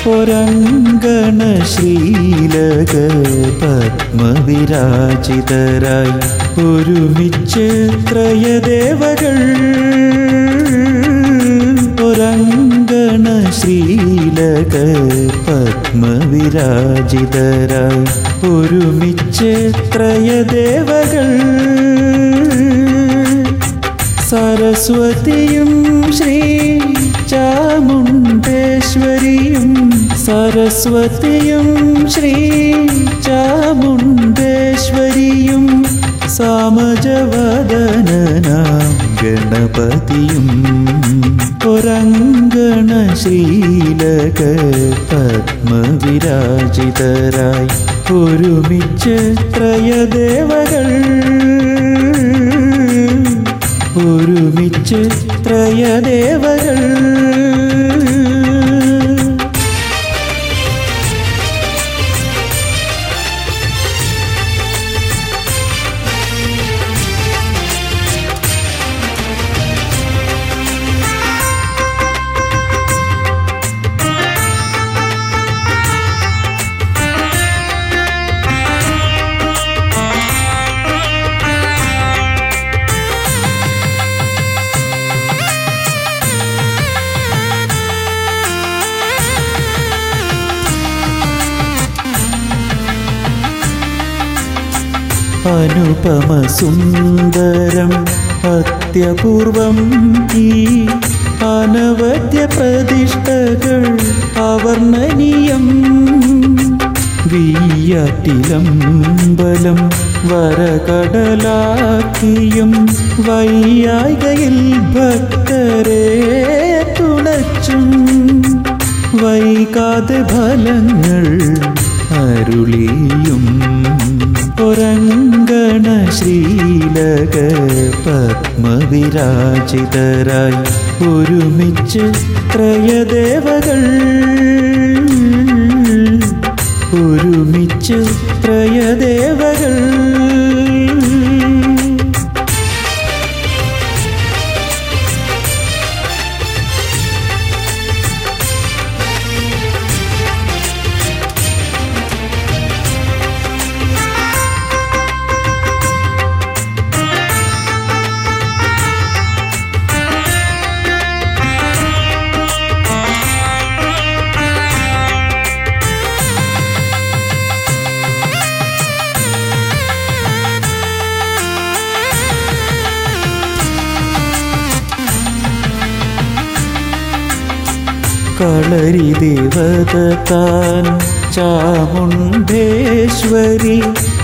ഒരങ്കണ ശ്രീലക പത്മവിരാജിതരായി ഒരുമിച്ച് ത്രയദേവകൾ ഒരങ്കണ ശ്രീലക പത്മവിരാജിതരായി ഒരുമിച്ച് ത്രയദേവകൾ സരസ്വതിയും ശ്രീ ചാമുണ്ടേശ്വരിയും സരസ്വതിയും ശ്രീ ചാമുണ്ടേശ്വരിയും സാമജവദനാം ഗണപതിയും ഒരങ്കണ ശ്രീലക പത്മവിരാജിതരായി ഒരുമിച്ച് ത്രയദേവകൾ ഒരുമിച്ച് ത്രയദേവകൾ അനുപമ സുന്ദരം അത്യപൂർവം ഈ അനവധ്യ പ്രതിഷ്ഠകൾ അവർണ്ണനീയം വീയാറ്റിലമ്പലം വരകടലാക്കിയും വയ്യായികയിൽ ഭക്തരെ തുണച്ചും വൈകാതെ ഫലങ്ങൾ അരുളിയും ഒരങ്കണ ശ്രീലക പത്മവിരാജിതരായി ഒരുമിച്ച് ത്രയദേവകൾ ഒരുമിച്ച് ത്രയദേവകൾ കളരി ദേവത താൻ ചാമുണ്ടേശ്വരി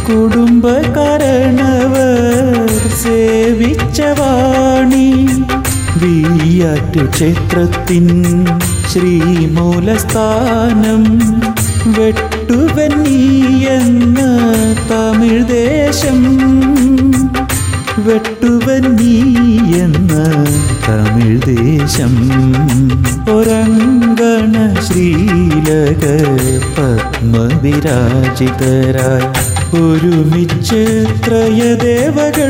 കുടുംബകരണവർ സേവിച്ച വാണി വീയാറ്റു ക്ഷേത്രത്തിൻ ശ്രീമൂലസ്ഥാനം വെട്ടുവന്നീ എന്ന തമിഴ് ദേശം വെട്ടുവന്നീ എന്ന തമിഴ് ദേശം ഒരങ്കണ ശ്രീലക പത്മവിരാജിതരായി ഒരുമിച്ച് ത്രയദേവകൾ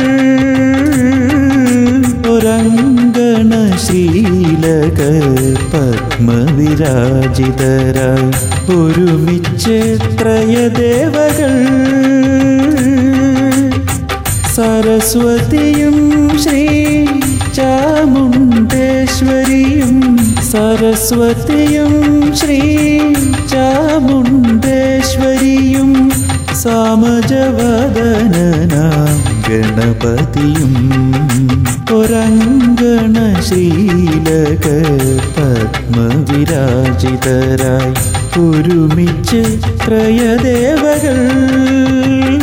ഒരങ്കണ ശ്രീലക പത്മവിരാജിതരായി ഒരുമിച്ച് ത്രയദേവകൾ സരസ്വതിയും ശ്രീ ചാമുണ്ടേശ്വരിയും സരസ്വതിയും ശ്രീ ചാമുണ്ടേശ്വരിയും സാമജവദനാം ഗണപതിയും ഒരങ്കണ ശ്രീലക പത്മവിരാജിതരായി ഒരുമിച്ച് ത്രയദേവകൾ